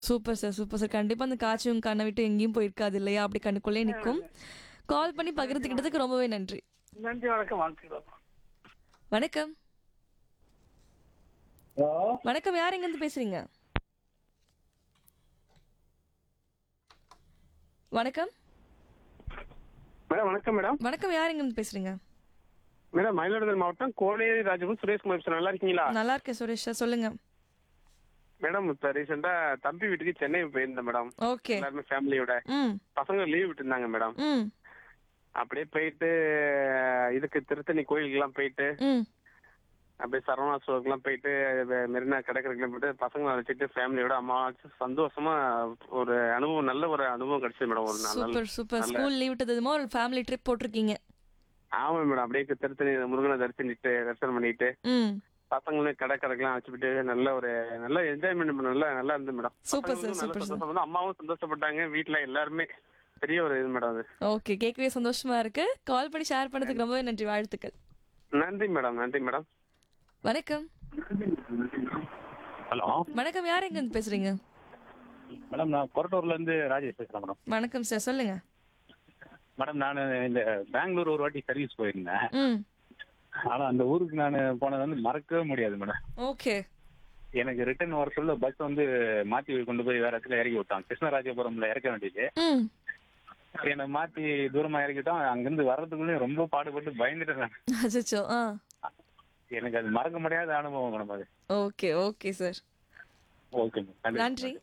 Super sir super sir கண்டிப்பா அந்த காய்ச்சி உங்க கண்ணை விட்டு எங்கேயும் போயிருக்காது இல்லையா அப்படி கண்ணுக்குள்ளே நிற்கும் கால் பண்ணி பகிர்ந்துக்கிட்டதுக்கு ரொம்பவே நன்றி நன்றி வணக்கம் வாழ்த்துக்கிறோம் வணக்கம் ஹலோ வணக்கம் யார் எங்கேருந்து பேசுறீங்க வணக்கம் மேடம் வணக்கம் மேடம் வணக்கம் யார் எங்கேருந்து பேசுறீங்க மேடம் மயிலாடுதுறை மாவட்டம் கோனேரி ராஜபுரம் சுரேஷ்குமார் பேசுறேன் நல்லா இருக்கீங்களா நல்லா இருக்கேன் சுரேஷ் சார் சொல்லுங்க மேடம் இப்ப ரீசெண்டா தம்பி வீட்டுக்கு சென்னை போயிருந்தேன் மேடம் ஓகே எல்லாருமே ஃபேமிலியோட ம் பசங்க லீவ் விட்டுருந்தாங்க மேடம் ம் அப்படியே போயிட்டு இதுக்கு திருத்தணி கோயிலுக்குலாம் போயிட்டு ம் அப்படியே சரவணா ஸ்டோருக்குலாம் போயிட்டு வெ- மெரினா கடற்கரைக்குலாம் போயிட்டு பசங்களை வச்சுட்டு ஃபேமிலியோட அம்மா வச்சு சந்தோஷமா ஒரு அனுபவம் நல்ல ஒரு அனுபவம் கிடைச்சது மேடம் ஒரு நாள் சூப்பர் சூப்பர் ஸ்கூல் லீவ் விட்டதுமா ஒரு ஃபேமிலி ட்ரிப் போட்டிருக்கீங்க ஆமா மேடம் அப்படியே திருத்தணி முருகனை தரிசனிட்டு தரிசனம் பண்ணிட்டு ம் பசங்களும் கடற்கரைக்கெல்லாம் வச்சுக்கிட்டு நல்ல ஒரு நல்ல என்ஜாய்மெண்ட் நல்லா நல்லா இருந்தது மேடம் Super sir, பசங்களும் நல்ல super sir. சந்தோஷம் வந்து அம்மாவும் சந்தோஷப்பட்டாங்க வீட்ல எல்லாருமே பெரிய ஒரு இது மேடம் அது ஓகே கேட்கவே சந்தோஷமா இருக்கு கால் பண்ணி ஷேர் பண்ணதுக்கு ரொம்பவே நன்றி வாழ்த்துக்கள் நன்றி மேடம் நன்றி மேடம் வணக்கம் ஹலோ வணக்கம் யார் எங்க இருந்து பேசுறீங்க மேடம் நான் கொரட்டூர்ல இருந்து ராஜேஷ் பேசுறேன் மேடம் வணக்கம் சார் சொல்லுங்க மேடம் நான் இந்த பெங்களூர் ஒரு வாட்டி சர்வீஸ் போயிருந்தேன் ம் ஆனா அந்த ஊருக்கு நான் போனது வந்து மறக்கவே முடியாது மேடம் ஓகே எனக்கு ரிட்டர்ன் வர சொல்ல பஸ் வந்து மாத்தி கொண்டு போய் வேற இடத்துல இறக்கி விட்டான் கிருஷ்ணராஜபுரம்ல இறக்க வேண்டியது ம் என்னை மாத்தி தூரமா இறக்கிட்டான் அங்கிருந்து வர்றதுக்குள்ளே ரொம்ப பாடுபட்டு பயந்துட்டேன் நான். அச்சோ ஆ எனக்கு அது மறக்க முடியாத அனுபவம் மேடம் அது okay okay sir okay ma'am நன்றி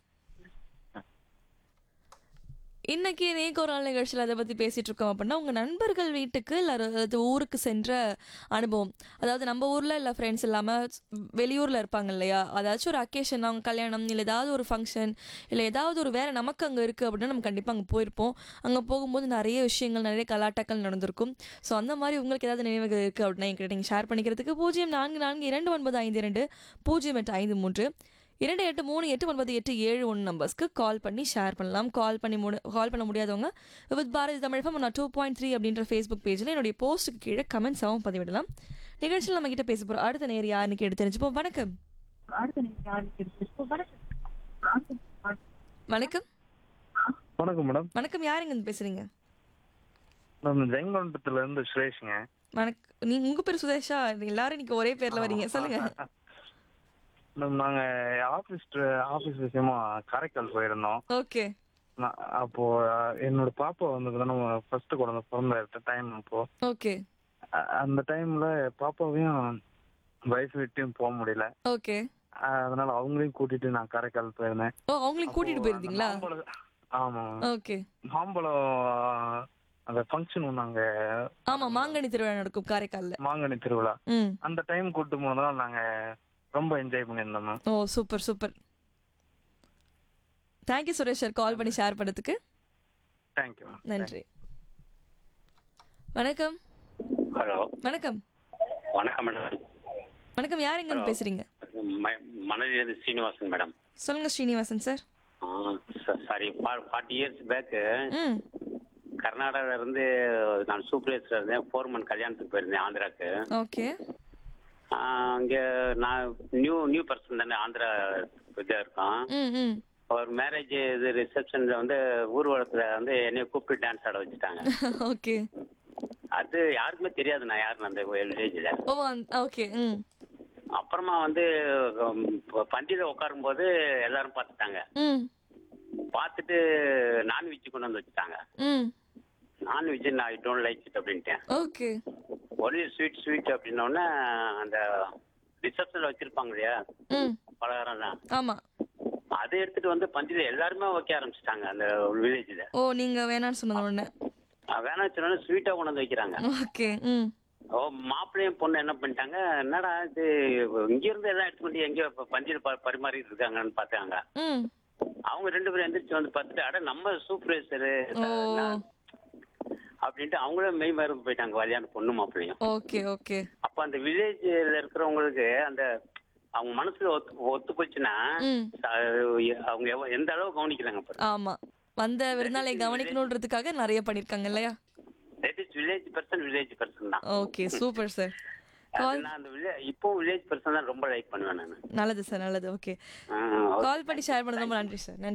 இன்னைக்கு நேக்கு ஒரு நாள் நிகழ்ச்சியில் அதை பற்றி பேசிட்டு இருக்கோம் அப்படின்னா உங்கள் நண்பர்கள் வீட்டுக்கு இல்லை அதாவது ஊருக்கு சென்ற அனுபவம் அதாவது நம்ம ஊரில் இல்லை ஃப்ரெண்ட்ஸ் இல்லாமல் வெளியூரில் இருப்பாங்க இல்லையா அதாச்சும் ஒரு அக்கேஷன் அவங்க கல்யாணம் இல்லை ஏதாவது ஒரு ஃபங்க்ஷன் இல்லை ஏதாவது ஒரு வேலை நமக்கு அங்கே இருக்குது அப்படின்னா நம்ம கண்டிப்பாக அங்கே போயிருப்போம் அங்கே போகும்போது நிறைய விஷயங்கள் நிறைய கலாட்டாக்கள் நடந்திருக்கும் ஸோ அந்த மாதிரி உங்களுக்கு ஏதாவது நினைவுகள் இருக்குது அப்படின்னா என்கிட்ட நீங்கள் ஷேர் பண்ணிக்கிறதுக்கு பூஜ்ஜியம் நான்கு நான்கு இரண்டு ஒன்பது ஐந்து இரண்டு பூஜ்ஜியம் எட்டு ஐந்து மூன்று இரண்டு எட்டு மூணு எட்டு ஒன்பது எட்டு ஏழு ஒன்று நம்பர்ஸ்க்கு கால் பண்ணி ஷேர் பண்ணலாம் கால் பண்ணி முடி கால் பண்ண முடியாதவங்க வித் பாரதி தமிழ் ஃபம் நான் டூ பாயிண்ட் த்ரீ அப்படின்ற ஃபேஸ்புக் பேஜில் என்னுடைய போஸ்ட்டுக்கு கீழே கமெண்ட்ஸாகவும் பதிவிடலாம் நிகழ்ச்சியில் நம்ம கிட்ட பேச போகிறோம் அடுத்த நேர் யாருன்னு கேட்டு தெரிஞ்சுப்போம் வணக்கம் வணக்கம் வணக்கம் மேடம் வணக்கம் யாருங்க இருந்து பேசுறீங்க நான் ஜெயங்கொண்டத்துல இருந்து சுரேஷ்ங்க வணக்கம் நீங்க உங்க பேர் சுதேஷா எல்லாரும் இன்னைக்கு ஒரே பேர்ல வரீங்க சொல்லுங்க மேடம் நாங்க ஆபீஸ் ஆபீஸ் விஷயமா காரைக்கால் போயிருந்தோம் ஓகே நான் அப்போ அஹ், என்னோட பாப்பா வந்து நம்ம ஃபர்ஸ்ட் குழந்தை பிறந்த டைம் அப்போ ஓகே அ- அந்த டைம்ல பாப்பாவையும் வைஃப் விட்டையும் போக முடியல ஓகே அஹ், அதனால அவங்களையும் கூட்டிட்டு நான் காரைக்கால் போயிருந்தேன் ஓ அவங்களையும் கூட்டிட்டு அப்போ போயிருந்தீங்களா அந்த மாம்பழம் ஆமா ஓகே மாம்பழம் அஹ், அந்த ஃபங்க்ஷன் ஒன்று அங்க ஆமா மாங்கனி திருவிழா நடக்கும் காரைக்கால்ல மாங்கனி திருவிழா ம் அந்த டைம் கூட்டு போனதால நாங்க ரொம்ப என்ஜாய் பண்ணியிருந்தோம் ma'am oh super super thank you Suresh sir call பண்ணி ஷேர் பண்ணதுக்கு தேங்க்யூ மேம் நன்றி வணக்கம் ஹலோ வணக்கம் வணக்கம் மேடம் வணக்கம் யார் எங்க இருந்து பேசுறீங்க மனதிலிருந்து சீனிவாசன் மேடம் சொல்லுங்க Srinivasan sir sorry forty years back ம் கர்நாடகால இருந்து நான் சூப்பர்வைசர் இருந்தேன் ஃபோர்மன் கல்யாணத்துக்கு போயிருந்தேன் ஆந்திராக்கு ஓகே அங்கே நான் நியூ நியூ பர்சன் தானே ஆந்திரா இதாக இருக்கோம் ம் ம் ஒரு மேரேஜ் இது ரிசப்ஷனில் வந்து ஊர்வலத்தில் வந்து என்னைய கூப்பிட்டு டான்ஸ் ஆட வச்சுட்டாங்க ஓகே அது யாருக்குமே தெரியாது நான் யாருன்னு அந்த வில்லேஜில் ஓ ஓகே ம் அப்புறமா வந்து பந்தியில் உட்காரும்போது எல்லாரும் பார்த்துட்டாங்க ம் பார்த்துட்டு நான்வெஜ் கொண்டு வந்து வச்சுட்டாங்க ம் நான்வெஜ் நான் ஐ டோன்ட் லைக் இட் அப்படின்ட்டேன் ஓகே ஒன்லி ஸ்வீட் ஸ்வீட் அப்படின்னோடனே அந்த ரிசப்ஷனில் வச்சிருப்பாங்க இல்லையா ம் பலகாரம் தான் ஆமா அதை எடுத்துட்டு வந்து பந்தியில் எல்லாருமே வைக்க ஆரம்பிச்சிட்டாங்க அந்த வில்லேஜில் ஓ நீங்க வேணாம்னு சொன்னது உடனே வேணாம் சொன்னோன்னே ஸ்வீட்டாக கொண்டு வந்து வைக்கிறாங்க ஓகே ம் ஓ மாப்பிள்ளையும் பொண்ணு என்ன பண்ணிட்டாங்க என்னடா இது இங்கிருந்து எல்லாம் எடுத்துக்கிட்டு எங்கேயோ இப்போ பந்தியில் ப பரிமாறிட்டு இருக்காங்கன்னு பார்த்தாங்க ம் அவங்க ரெண்டு பேரும் எந்திரிச்சு வந்து பார்த்துட்டு அட நம்ம சூப்பர்வைசரு ஓ அப்படின்ட்டு அவங்களும் மெய் மருந்து போயிட்டாங்க கல்யாண பொண்ணு மாப்பிள்ளையும் ஓகே ஓகே அப்ப அந்த வில்லேஜ்ல இருக்கிறவங்களுக்கு அந்த அவங்க மனசுல ஒத்து ஒத்து போச்சுன்னா ம். அஹ் அவங்க எவ்வ- எந்த அளவு கவனிக்கிறாங்க பாரு ஆமா வந்த விருந்தாளை கவனிக்கணுன்றதுக்காக நிறைய பண்ணிருக்காங்க இல்லையா that is village person village person தான் ஓகே சூப்பர் சார் அது கால் நான் அந்த வில்லேஜ் இப்போ வில்லேஜ் பர்சன் தான் ரொம்ப லைக் பண்ணுவேன் நான் நல்லது சார் நல்லது ஓகே கால் பண்ணி ஷேர் பண்ணது ரொம்ப நன்றி சார் நன்றி